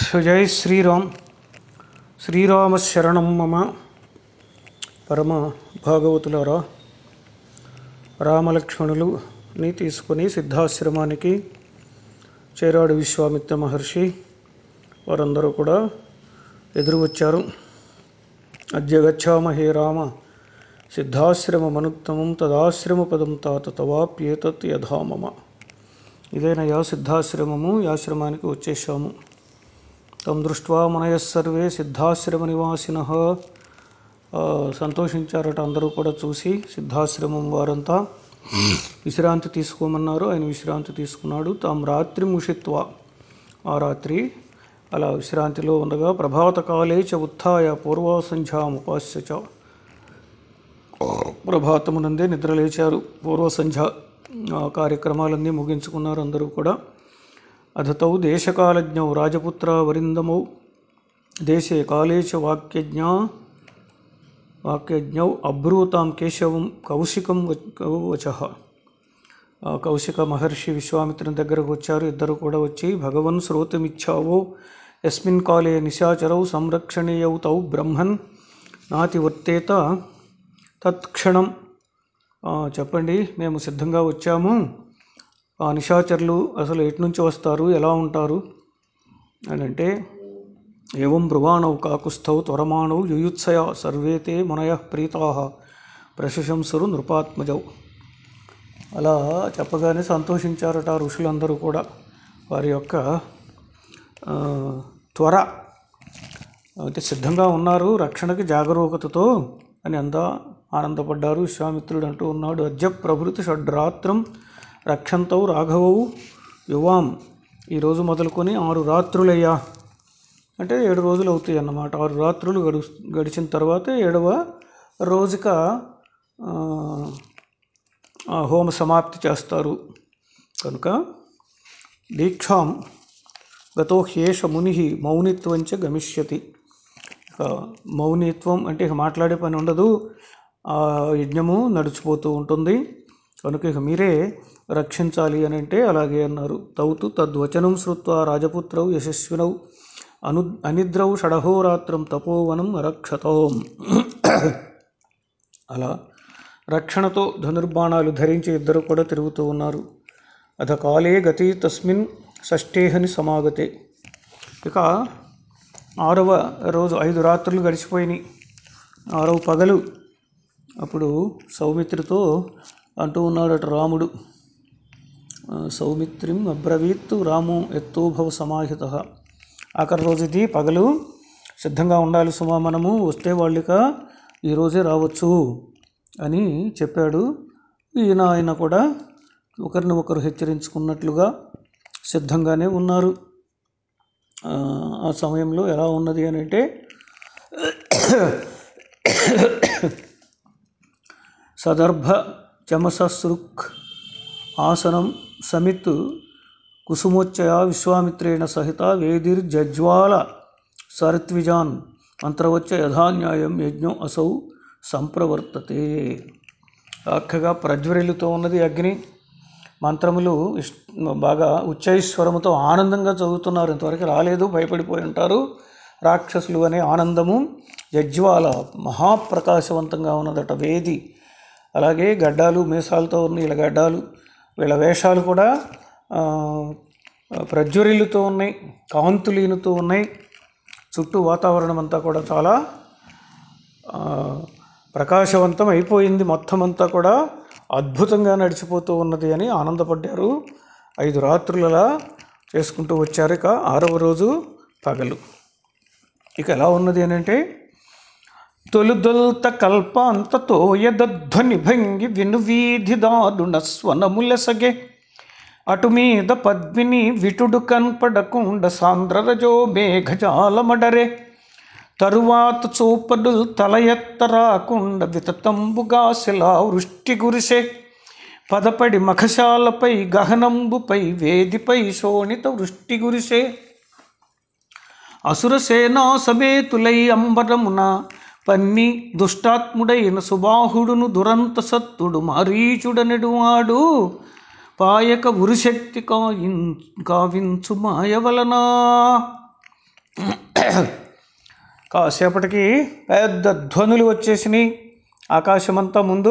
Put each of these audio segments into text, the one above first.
జై శ్రీరామ్ శ్రీరామ శరణం మమ పరమ భాగవతులారా రామలక్ష్మణులుని తీసుకొని సిద్ధాశ్రమానికి చేరాడు విశ్వామిత్ర మహర్షి వారందరూ కూడా ఎదురు వచ్చారు అద్య గచ్చామహే రామ సిద్ధాశ్రమమనుత్తమం తదాశ్రమ పదం తాత తవాప్యేతత్ యథా మమ ఇదేనయ్యా సిద్ధాశ్రమము ఈ ఆశ్రమానికి వచ్చేసాము తం దృష్ట్వా మనయ సర్వే సిద్ధాశ్రమ నివాసిన సంతోషించారట అందరూ కూడా చూసి సిద్ధాశ్రమం వారంతా విశ్రాంతి తీసుకోమన్నారు ఆయన విశ్రాంతి తీసుకున్నాడు తాము రాత్రి ముషిత్వ ఆ రాత్రి అలా విశ్రాంతిలో ఉండగా ప్రభాత కాలే చ ఉత్థాయ పూర్వసంధ్యాముపాస్య చ ప్రభాతమునందే నిద్రలేచారు పూర్వ సంధ్య ఆ కార్యక్రమాలన్నీ ముగించుకున్నారు అందరూ కూడా అధతౌ దేశకాలజ్ఞౌ రాజపుత్ర వరిందమౌ దేశే కాళే చ వాక్యజ్ఞా వాక్యజ్ఞౌ అబ్రూతాం కేశవం కౌశికం వచ ఆ కౌశిక మహర్షి విశ్వామిత్రుని దగ్గరకు వచ్చారు ఇద్దరు కూడా వచ్చి భగవన్ శ్రోతమిచ్చావో యస్మిన్ కాలే నిశాచరౌ సంరక్షణీయౌ తౌ బ్రహ్మన్ నాతి వర్తేత తత్క్షణం ఆ, చెప్పండి మేము సిద్ధంగా వచ్చాము ఆ నిశాచరులు అసలు ఎటు నుంచి వస్తారు ఎలా ఉంటారు అని అంటే ఏవం బ్రువాణౌ కాకుస్థౌ త్వరమాణౌ యుయుత్సయ సర్వే తే మునయ ప్రీతా ప్రశంసరు నృపాత్మజౌ అలా చెప్పగానే సంతోషించారట ఆ ఋషులందరూ కూడా వారి యొక్క ఆ, త్వర అంటే సిద్ధంగా ఉన్నారు రక్షణకి జాగరూకతతో అని అంతా ఆనందపడ్డారు విశ్వామిత్రుడు అంటూ ఉన్నాడు అద్య ప్రభృతి షడ్రాత్రం రక్షంతౌ రాఘవౌ యువాం ఈరోజు మొదలుకొని ఆరు రాత్రులయ్యా అంటే ఏడు రోజులు అవుతాయి అన్నమాట ఆరు రాత్రులు గడు గడిచిన తర్వాత ఏడవ రోజుక ఆ, ఆ హోమ సమాప్తి చేస్తారు కనుక దీక్షాం గతో హ్యేష ముని మౌనిత్వంచ గమిష్యతి ఇక మౌనిత్వం అంటే ఇక మాట్లాడే పని ఉండదు ఆ యజ్ఞము నడిచిపోతూ ఉంటుంది కనుక ఇక మీరే రక్షించాలి అని అంటే అలాగే అన్నారు తౌతు తద్వచనం శ్రుత్వా రాజపుత్రౌ యశస్వినౌ అను అనిద్రౌ షడహోరాత్రం తపోవనం అరక్షతోం అలా రక్షణతో ధనుర్బాణాలు ధరించి ఇద్దరు కూడా తిరుగుతూ ఉన్నారు అధ కాలే గతి తస్మిన్ షష్ఠేహని సమాగతే ఇక ఆరవ రోజు ఐదు రాత్రులు గడిచిపోయినాయి ఆరవ పగలు అప్పుడు సౌమిత్రితో అంటూ ఉన్నాడట రాముడు ఆ, సౌమిత్రిం అబ్రవీత్తు రాము ఎత్తోభవ సమాహిత ఆఖరి రోజు ఇది పగలు సిద్ధంగా ఉండాలి సుమా మనము వస్తే వాళ్ళిక ఈరోజే రావచ్చు అని చెప్పాడు ఈయన ఆయన కూడా ఒకరిని ఒకరు హెచ్చరించుకున్నట్లుగా సిద్ధంగానే ఉన్నారు ఆ, ఆ సమయంలో ఎలా ఉన్నది అని అంటే సదర్భ చమససృక్ ఆసనం సమిత్ కుసుమోచ్చయ విశ్వామిత్రేణ సహిత వేదిర్జజ్వాల సరత్విజాన్ మంత్రవచ్చ యథాన్యాయం యజ్ఞం అసౌ సంప్రవర్తతే చక్కగా ప్రజ్వరిల్లుతో ఉన్నది అగ్ని మంత్రములు ఇష్- బాగా ఉచ్చైశ్వరముతో ఆనందంగా చదువుతున్నారు ఇంతవరకు రాలేదు భయపడిపోయి ఉంటారు రాక్షసులు అనే ఆనందము యజ్వాల మహాప్రకాశవంతంగా ఉన్నదట వేది అలాగే గడ్డాలు మీసాలతో ఉన్న వీళ్ళ గడ్డాలు వీళ్ళ వేషాలు కూడా ఆ, ప్రజ్వరిల్లుతూ ఉన్నాయి కాంతులీనుతూ ఉన్నాయి చుట్టూ వాతావరణం అంతా కూడా చాలా ఆ, ప్రకాశవంతం అయిపోయింది మొత్తం అంతా కూడా అద్భుతంగా నడిచిపోతూ ఉన్నది అని ఆనందపడ్డారు ఐదు రాత్రులలా చేసుకుంటూ వచ్చారు ఇక ఆరవ రోజు పగలు ఇక ఎలా ఉన్నది అని అంటే తొలుదొల్త కల్పాంతతో యదధ్వని భంగి విను వీధి దారుణ స్వనములసగే అటు మీద పద్మిని విటుడు కన్పడకుండ సాంద్రరజో మేఘజాలమడరే తరువాత చూపడుల్ తల ఎత్తరాకుండ వితతంబుగా శిలా వృష్టి గురిసే పదపడి మఖశాలపై గహనంబుపై వేదిపై శోణిత వృష్టి గురిసే అసురసేనా సమేతులై అంబరమున పన్ని దుష్టాత్ముడైన సుబాహుడును దురంత సత్తుడు మారీచుడనెడువాడు పాయక ఉరుశక్తి కాయిన్ కావించు మాయ వలన కాసేపటికి పెద్ద ధ్వనులు వచ్చేసినాయి ఆకాశమంతా ముందు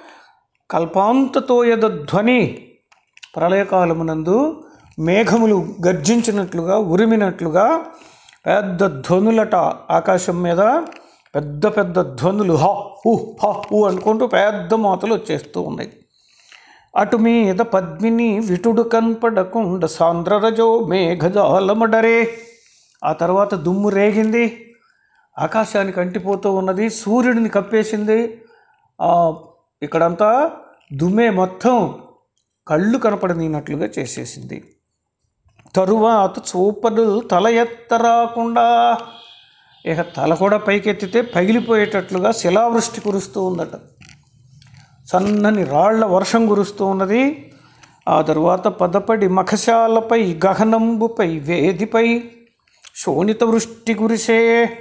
కల్పాంతతోయద ధ్వని ప్రళయకాలమునందు మేఘములు గర్జించినట్లుగా ఉరిమినట్లుగా పెద్ద ధ్వనులట ఆకాశం మీద పెద్ద పెద్ద ధ్వనులు హా హూ హా హూ అనుకుంటూ పెద్ద మోతలు వచ్చేస్తూ ఉన్నాయి అటు మీద పద్మిని విటుడు కనపడకుండా సాంద్రరజో మేఘజాలమడరే ఆ తర్వాత దుమ్ము రేగింది ఆకాశానికి అంటిపోతూ ఉన్నది సూర్యుడిని కప్పేసింది ఆ, ఇక్కడంతా దుమ్మే మొత్తం కళ్ళు కనపడనీనట్లుగా చేసేసింది తరువాత చూపలు తల ఎత్తరాకుండా ఇక తల కూడా పైకెత్తితే పగిలిపోయేటట్లుగా శిలావృష్టి కురుస్తూ ఉందట సన్నని రాళ్ల వర్షం కురుస్తూ ఉన్నది ఆ తరువాత పదపడి మఖశాలపై గహనంబుపై వేదిపై శోణిత వృష్టి కురిసే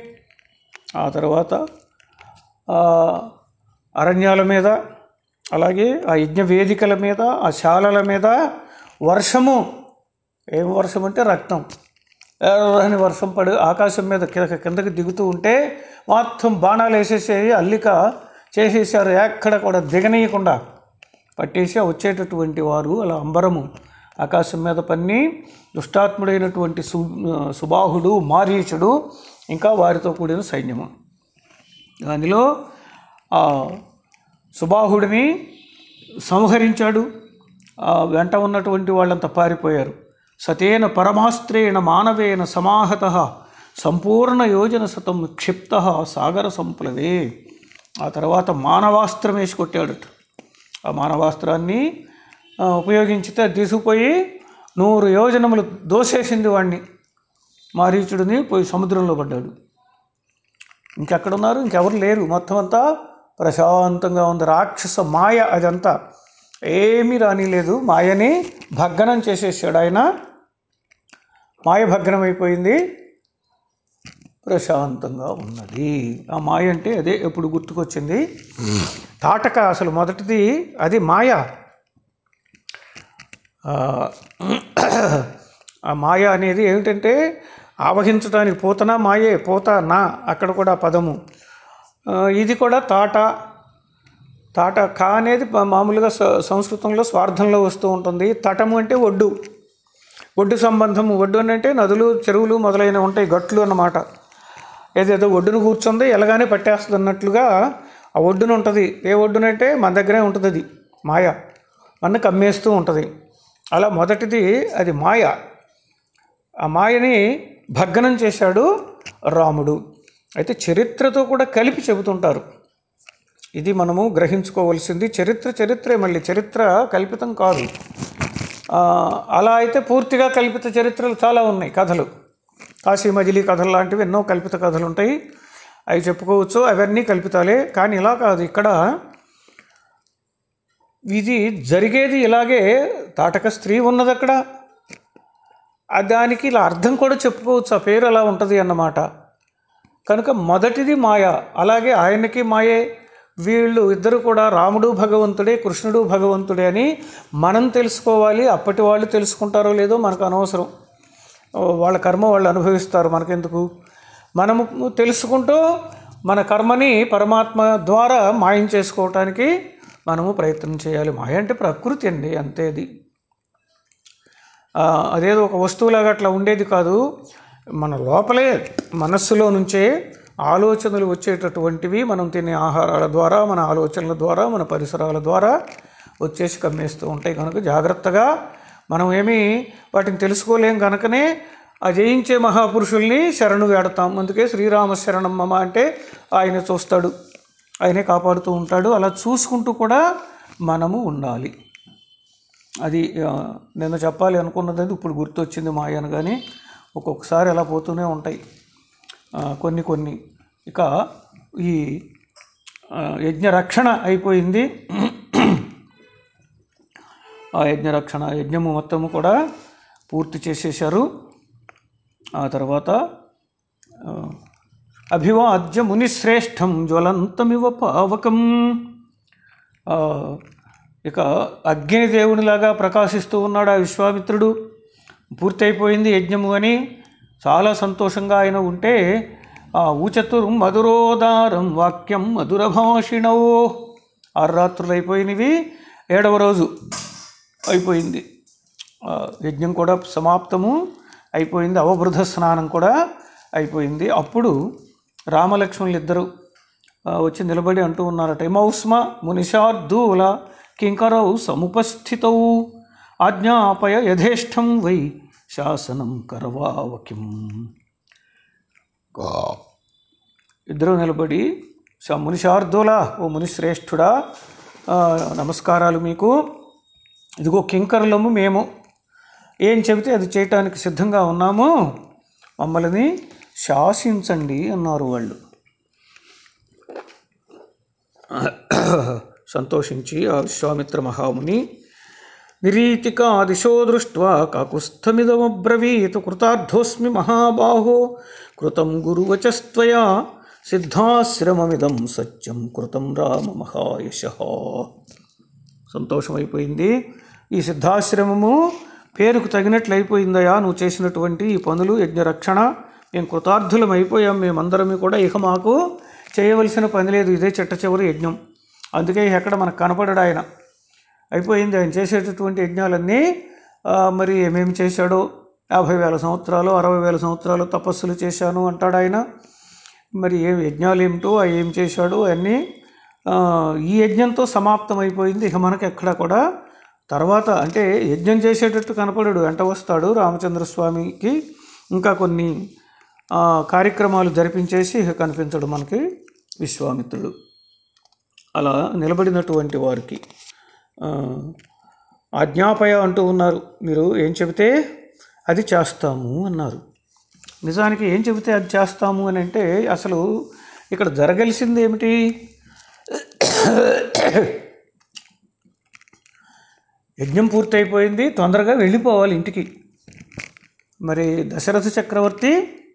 ఆ తర్వాత ఆ, అరణ్యాల మీద అలాగే ఆ యజ్ఞ వేదికల మీద ఆ శాలల మీద వర్షము ఏం వర్షం అంటే రక్తం ఎర్రని వర్షం పడి ఆకాశం మీద కింద కిందకి దిగుతూ ఉంటే మొత్తం బాణాలు వేసేసేసి అల్లిక చేసేసారు ఎక్కడ కూడా దిగనీయకుండా పట్టేసి ఆ వచ్చేటటువంటి వారు అలా అంబరము ఆకాశం మీద పన్ని దుష్టాత్ముడైనటువంటి సు సుబాహుడు మారీచుడు ఇంకా వారితో కూడిన సైన్యము దానిలో ఆ సుబాహుడిని సంహరించాడు ఆ వెంట ఉన్నటువంటి వాళ్ళంతా పారిపోయారు సతేన పరమాస్త్రేణ మానవేన సమాహత సంపూర్ణ యోజన శతం క్షిప్త సాగర సంప్లవే ఆ తర్వాత మానవాస్త్రం వేసి కొట్టాడట ఆ మానవాస్త్రాన్ని ఆ, ఉపయోగించితే అది తీసుకుపోయి నూరు యోజనములు దోసేసింది వాడిని మారీచుడిని పోయి సముద్రంలో పడ్డాడు ఇంకెక్కడున్నారు ఇంకెవరు లేరు మొత్తం అంతా ప్రశాంతంగా ఉంది రాక్షస మాయ అదంతా ఏమీ రానిలేదు మాయని భగ్నం చేసేసాడు ఆయన మాయ భగ్నం అయిపోయింది ప్రశాంతంగా ఉన్నది ఆ మాయ అంటే అదే ఎప్పుడు గుర్తుకొచ్చింది తాటక అసలు మొదటిది అది మాయ ఆ, ఆ మాయ అనేది ఏమిటంటే ఆవహించడానికి పోతనా మాయే పోత నా అక్కడ కూడా పదము ఆ, ఇది కూడా తాట తాట కా అనేది ప- మామూలుగా స- సంస్కృతంలో స్వార్థంలో వస్తూ ఉంటుంది తటము అంటే ఒడ్డు ఒడ్డు సంబంధం ఒడ్డు అని అంటే నదులు చెరువులు మొదలైనవి ఉంటాయి గట్లు అన్నమాట ఏదేదో ఒడ్డును కూర్చుంది ఎలాగానే పట్టేస్తుంది అన్నట్లుగా ఆ ఒడ్డున ఉంటుంది ఏ ఒడ్డునంటే మన దగ్గరే ఉంటుంది అది మాయ మన కమ్మేస్తూ ఉంటుంది అలా మొదటిది అది మాయ ఆ మాయని భగ్నం చేశాడు రాముడు అయితే చరిత్రతో కూడా కలిపి చెబుతుంటారు ఇది మనము గ్రహించుకోవలసింది చరిత్ర చరిత్రే మళ్ళీ చరిత్ర కల్పితం కాదు ఆ, అలా అయితే పూర్తిగా కల్పిత చరిత్రలు చాలా ఉన్నాయి కథలు కాశీ మజిలీ కథలు లాంటివి ఎన్నో కల్పిత కథలు ఉంటాయి అవి చెప్పుకోవచ్చు అవన్నీ కల్పితాలే కానీ ఇలా కాదు ఇక్కడ ఇది జరిగేది ఇలాగే తాటక స్త్రీ ఉన్నది అక్కడ ఆ దానికి ఇలా అర్థం కూడా చెప్పుకోవచ్చు ఆ పేరు అలా ఉంటుంది అన్నమాట కనుక మొదటిది మాయ అలాగే ఆయనకి మాయే వీళ్ళు ఇద్దరు కూడా రాముడు భగవంతుడే కృష్ణుడు భగవంతుడే అని మనం తెలుసుకోవాలి అప్పటి వాళ్ళు తెలుసుకుంటారో లేదో మనకు అనవసరం ఓ, వాళ్ళ కర్మ వాళ్ళు అనుభవిస్తారు మనకెందుకు మనము తెలుసుకుంటూ మన కర్మని పరమాత్మ ద్వారా మాయం చేసుకోవటానికి మనము ప్రయత్నం చేయాలి మాయ అంటే ప్రకృతి అండి అంతే అది ఆ, అదేదో ఒక వస్తువులాగా అట్లా ఉండేది కాదు మన లోపలే మనస్సులో నుంచే ఆలోచనలు వచ్చేటటువంటివి మనం తినే ఆహారాల ద్వారా మన ఆలోచనల ద్వారా మన పరిసరాల ద్వారా వచ్చేసి కమ్మేస్తూ ఉంటాయి కనుక జాగ్రత్తగా మనం ఏమీ వాటిని తెలుసుకోలేం కనుకనే ఆ జయించే మహాపురుషుల్ని శరణు వేడతాం అందుకే శ్రీరామ శరణం మమ అంటే ఆయన చూస్తాడు ఆయనే కాపాడుతూ ఉంటాడు అలా చూసుకుంటూ కూడా మనము ఉండాలి అది ఆ, నిన్న చెప్పాలి అనుకున్నది ఇప్పుడు గుర్తొచ్చింది మాయ అనగానే ఒక్కొక్కసారి అలా పోతూనే ఉంటాయి ఆ, కొన్ని కొన్ని ఇక ఈ ఆ, యజ్ఞ రక్షణ అయిపోయింది ఆ యజ్ఞ రక్షణ యజ్ఞము మొత్తము కూడా పూర్తి చేసేశారు ఆ తర్వాత ఆ, అభివాద్య మునిశ్రేష్టం జ్వలంతమివ పావకం ఆ, ఇక అగ్నిదేవునిలాగా ప్రకాశిస్తూ ఉన్నాడు ఆ విశ్వామిత్రుడు పూర్తయిపోయింది యజ్ఞము అని చాలా సంతోషంగా ఆయన ఉంటే ఆ ఊచతుర్ మధురోదారం వాక్యం మధుర భాషిణవో ఆరు రాత్రులు అయిపోయినవి ఏడవ రోజు అయిపోయింది ఆ, యజ్ఞం కూడా సమాప్తము అయిపోయింది అవబృధ స్నానం కూడా అయిపోయింది అప్పుడు రామలక్ష్మణులు ఇద్దరు ఆ, వచ్చి నిలబడి అంటూ ఉన్నారట ఇమౌస్మ మునిషార్దూల కింకరౌ సముపస్థితౌ ఆజ్ఞాపయ యథేష్టం వై శాసనం కరవావకిం ఇద్దరు నిలబడి "స- మునిషార్దూల ఓ మునిశ్రేష్ఠుడా ఆ, నమస్కారాలు మీకు ఇదిగో కింకరులము మేము ఏం చెబితే అది చేయటానికి సిద్ధంగా ఉన్నాము మమ్మల్ని శాసించండి అన్నారు వాళ్ళు సంతోషించి ఆ విశ్వామిత్ర మహాముని నిరీతికా దిశో దృష్ట్వా కాకుస్థమిదమబ్రవీత్ కృతార్థోస్మి మహాబాహో కృతం గురువచస్త్వయా సిద్ధాశ్రమమిదం సత్యం కృతం రామ మహాయశ సంతోషమైపోయింది ఈ సిద్ధాశ్రమము పేరుకు తగినట్లు అయిపోయిందయా నువ్వు చేసినటువంటి ఈ పనులు యజ్ఞరక్షణ మేము కృతార్థులం అయిపోయాం మేమందరం కూడా ఇక మాకు చేయవలసిన పని లేదు ఇదే చిట్ట చివరి యజ్ఞం అందుకే ఎక్కడ మనకు కనపడడు ఆయన అయిపోయింది ఆయన చేసేటటువంటి యజ్ఞాలన్నీ ఆ, మరి ఏమేమి చేశాడో యాభై వేల సంవత్సరాలు అరవై వేల సంవత్సరాలు తపస్సులు చేశాను అంటాడు ఆయన మరి ఏం యజ్ఞాలు ఏమిటో ఆ ఏం చేశాడో అన్నీ ఆ, ఈ యజ్ఞంతో సమాప్తం అయిపోయింది ఇక మనకి ఎక్కడ కూడా తర్వాత అంటే యజ్ఞం చేసేటట్టు కనపడడు వెంట వస్తాడు రామచంద్రస్వామికి ఇంకా కొన్ని ఆ, కార్యక్రమాలు జరిపించేసి ఇక కనిపించడు మనకి విశ్వామిత్రుడు అలా నిలబడినటువంటి వారికి ఆ, ఆజ్ఞాపయ అంటూ ఉన్నారు మీరు ఏం చెబితే అది చేస్తాము అన్నారు నిజానికి ఏం చెబితే అది చేస్తాము అని అంటే అసలు ఇక్కడ జరగలిసింది ఏమిటి యజ్ఞం పూర్తయిపోయింది తొందరగా వెళ్ళిపోవాలి ఇంటికి మరి దశరథ చక్రవర్తి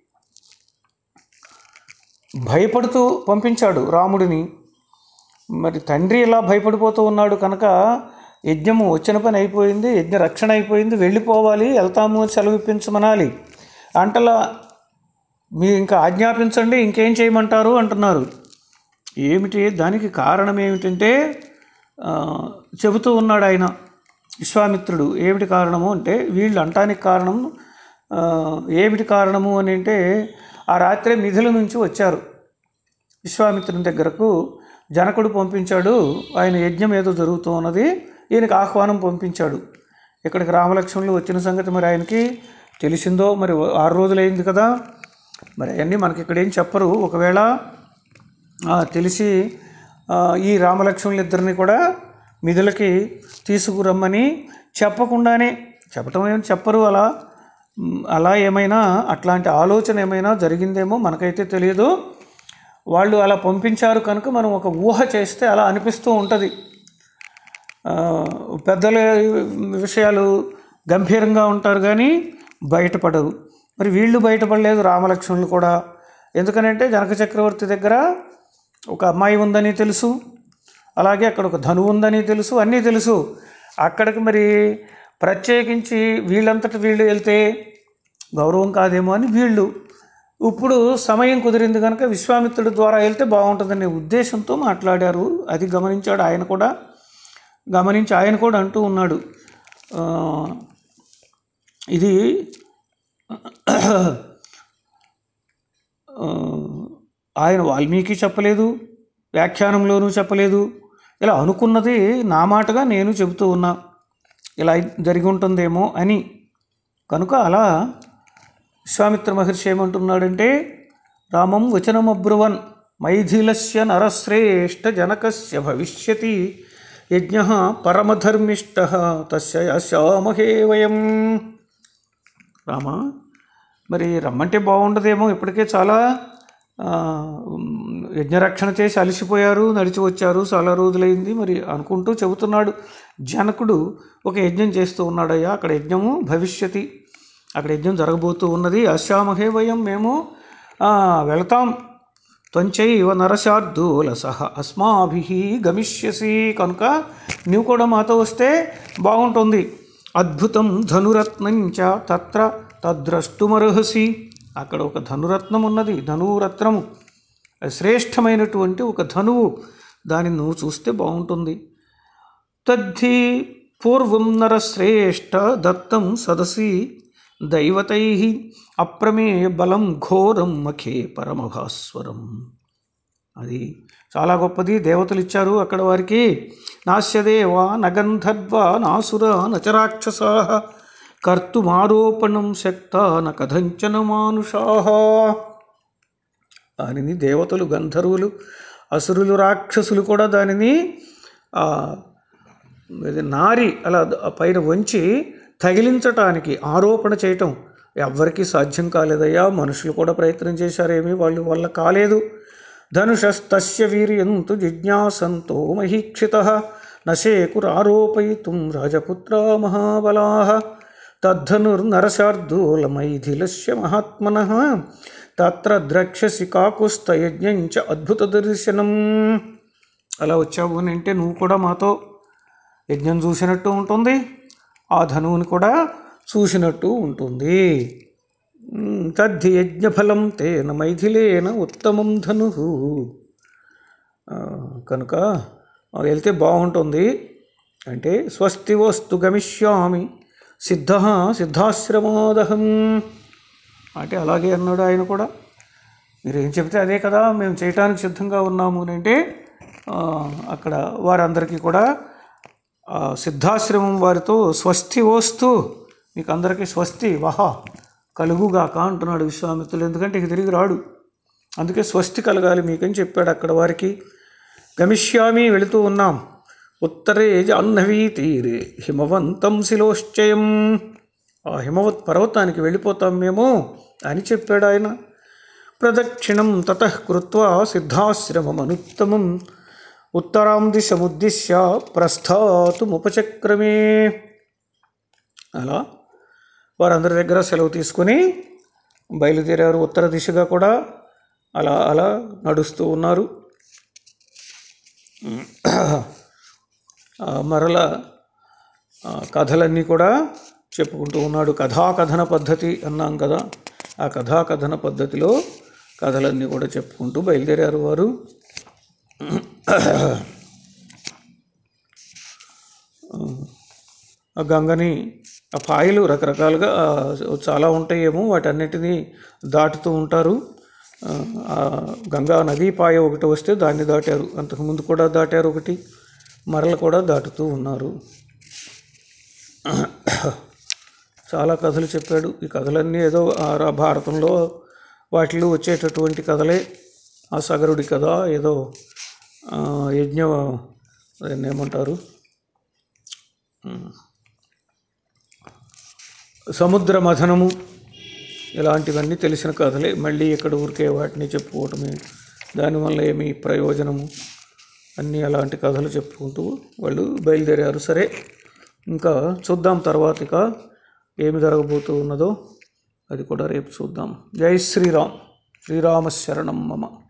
భయపడుతూ పంపించాడు రాముడిని మరి తండ్రి ఇలా భయపడిపోతూ ఉన్నాడు కనుక యజ్ఞము వచ్చిన పని అయిపోయింది యజ్ఞ రక్షణ అయిపోయింది వెళ్ళిపోవాలి వెళ్తాము అని సెలవు ఇప్పించమనాలి అంటలా మీ ఇంకా ఆజ్ఞాపించండి ఇంకేం చేయమంటారు అంటున్నారు ఏమిటి దానికి కారణం ఏమిటంటే ఆ, చెబుతూ ఉన్నాడు ఆయన విశ్వామిత్రుడు ఏమిటి కారణము అంటే వీళ్ళు అంటానికి కారణం ఆ, ఏమిటి కారణము అని అంటే ఆ రాత్రే మిథుల నుంచి వచ్చారు విశ్వామిత్రుని దగ్గరకు జనకుడు పంపించాడు ఆయన యజ్ఞం ఏదో జరుగుతూ ఉన్నది ఈయనకి ఆహ్వానం పంపించాడు ఇక్కడికి రామలక్ష్మణులు వచ్చిన సంగతి మరి ఆయనకి తెలిసిందో మరి ఆరు రోజులైంది కదా మరి అవన్నీ మనకి ఇక్కడ ఏం చెప్పరు ఒకవేళ ఆ, తెలిసి ఆ, ఈ రామలక్ష్మణులు ఇద్దరిని కూడా మిథులకి తీసుకురమ్మని చెప్పకుండానే చెప్పటం ఏం చెప్పరు అలా మ్, అలా ఏమైనా అట్లాంటి ఆలోచన ఏమైనా జరిగిందేమో మనకైతే తెలియదు వాళ్ళు అలా పంపించారు కనుక మనం ఒక ఊహ చేస్తే అలా అనిపిస్తూ ఉంటుంది ఆ, పెద్దల విషయాలు గంభీరంగా ఉంటారు కానీ బయటపడరు మరి వీళ్ళు బయటపడలేదు రామలక్ష్మణులు కూడా ఎందుకనంటే జనక చక్రవర్తి దగ్గర ఒక అమ్మాయి ఉందని తెలుసు అలాగే అక్కడ ఒక ధనువు ఉందని తెలుసు అన్నీ తెలుసు అక్కడికి మరి ప్రత్యేకించి వీళ్ళంతటి వీళ్ళు వెళ్తే గౌరవం కాదేమో అని వీళ్ళు ఇప్పుడు సమయం కుదిరింది కనుక విశ్వామిత్రుడి ద్వారా వెళ్తే బాగుంటుందనే ఉద్దేశంతో మాట్లాడారు అది గమనించాడు ఆయన కూడా గమనించి ఆయన కూడా అంటూ ఉన్నాడు ఆ, ఇది ఆ, ఆయన వాల్మీకి చెప్పలేదు వ్యాఖ్యానంలోనూ చెప్పలేదు ఇలా అనుకున్నది నా మాటగా నేను చెబుతూ ఉన్నా ఇలా జరిగి ఉంటుందేమో అని కనుక అలా విశ్వామిత్ర మహర్షి ఏమంటున్నాడంటే రామం వచనమబ్రువన్ మైథిలస్య నరశ్రేష్ఠ జనకస్య భవిష్యతి యజ్ఞ పరమధర్మిష్ట తస్య యాశామహే వయం రామా మరి రమ్మంటే బాగుండదేమో ఇప్పటికే చాలా ఆ, ఉమ్, యజ్ఞరక్షణ చేసి అలసిపోయారు నడిచి వచ్చారు చాలా రోజులైంది మరి అనుకుంటూ చెబుతున్నాడు జనకుడు ఒక యజ్ఞం చేస్తూ ఉన్నాడయ్యా అక్కడ యజ్ఞము భవిష్యతి అక్కడ యజ్ఞం జరగబోతూ ఉన్నది అశ్యామహే వయం మేము ఆ, వెళతాం త్వంచైవ నరశార్దూల సహ అస్మాభి గమిష్యసి కనుక నీవు కూడా మాతో వస్తే బాగుంటుంది అద్భుతం ధనురత్నంచ తత్ర తద్రష్టుమర్హసి అక్కడ ఒక ధనురత్నం ఉన్నది ధనురత్నము అది శ్రేష్టమైనటువంటి ఒక ధనువు దాన్ని నువ్వు చూస్తే బాగుంటుంది తద్ధి పూర్వం నరశ్రేష్ఠ దత్తం సదసి దైవతై అప్రమేయ బలం ఘోరం మఖే పరమభాస్వరం అది చాలా గొప్పది దేవతలు ఇచ్చారు అక్కడ వారికి నాస్యదేవ నగంధర్వ నాసుర నచరాక్షసా కర్తుమారోపణం శక్త న కథంచన మానుషా దానిని దేవతలు గంధర్వులు అసురులు రాక్షసులు కూడా దానిని ఆ, ఇది నారి అలా ద- పైన వంచి తగిలించటానికి ఆరోపణ చేయటం ఎవ్వరికీ సాధ్యం కాలేదయ్యా మనుషులు కూడా ప్రయత్నం చేశారేమీ వాళ్ళు వల్ల కాలేదు ధనుషస్తస్య వీర్యంతు జిజ్ఞాసంతో మహీక్షిత నశేకురారోపయితుం రాజపుత్ర మహాబలా తద్ధనుర్నరశార్దూలమైథిలస్య మహాత్మన తత్ర ద్రక్షసి కాకుస్తయజ్ఞంచ అద్భుత దర్శనం అలా వచ్చావు అని అంటే నువ్వు కూడా మాతో యజ్ఞం చూసినట్టు ఉంటుంది ఆ ధనువుని కూడా చూసినట్టు ఉంటుంది ఉమ్, తద్ధి యజ్ఞఫలం తేన మైథిలేన ఉత్తమం ధను కనుక ఆ, వెళ్తే బాగుంటుంది అంటే స్వస్తి వస్తు గమిష్యామి సిద్ధ సిద్ధాశ్రమోదహం అంటే అలాగే అన్నాడు ఆయన కూడా మీరు ఏం చెప్తే అదే కదా మేము చేయటానికి సిద్ధంగా ఉన్నాము అని అంటే ఆ, అక్కడ వారందరికీ కూడా ఆ, సిద్ధాశ్రమం వారితో స్వస్తి వస్తు మీకు అందరికీ స్వస్తి వహ కలుగుగాక అంటున్నాడు విశ్వామిత్రులు ఎందుకంటే ఇక తిరిగి రాడు అందుకే స్వస్తి కలగాలి మీకని చెప్పాడు అక్కడ వారికి గమిష్యామి వెళుతూ ఉన్నాం ఉత్తరే జాహ్నవీ తీరే హిమవంతం శిలోశ్చయం ఆ హిమవత్ పర్వతానికి వెళ్ళిపోతాం మేము అని చెప్పాడు ఆయన ప్రదక్షిణం తతః కృత్వా సిద్ధాశ్రమమనుత్తమం ఉత్తరాం దిశముద్దిశ్య ప్రస్థాతుముపచక్రమే అలా వారందరి దగ్గర సెలవు తీసుకొని బయలుదేరారు ఉత్తర దిశగా కూడా అలా అలా నడుస్తూ ఉన్నారు ఆ, మరల ఆ, కథలన్నీ కూడా చెప్పుకుంటూ ఉన్నాడు కథాకథన పద్ధతి అన్నాం కదా ఆ కథాకథన పద్ధతిలో కథలన్నీ కూడా చెప్పుకుంటూ బయలుదేరారు వారు ఆ గంగని ఆ పాయలు రకరకాలుగా ఆ, చాలా ఉంటాయేమో వాటన్నిటినీ దాటుతూ ఉంటారు ఆ, ఆ గంగా నదీ పాయ ఒకటి వస్తే దాన్ని దాటారు అంతకుముందు కూడా దాటారు ఒకటి మరల కూడా దాటుతూ ఉన్నారు చాలా కథలు చెప్పాడు ఈ కథలన్నీ ఏదో ఆ రా- భారతంలో వాటిలో వచ్చేటటువంటి కథలే ఆ సగరుడి కథ ఏదో ఆ, యజ్ఞ దాన్ని ఏమంటారు సముద్ర మథనము ఇలాంటివన్నీ తెలిసిన కథలే మళ్ళీ ఇక్కడ ఊరికే వాటిని చెప్పుకోవటమే దానివల్ల ఏమి ప్రయోజనము అన్నీ అలాంటి కథలు చెప్పుకుంటూ వాళ్ళు బయలుదేరారు సరే ఇంకా చూద్దాం తర్వాత ఇక ఏమి జరగబోతూ ఉన్నదో అది కూడా రేపు చూద్దాం జై శ్రీరామ్ శ్రీరామ శరణం మమ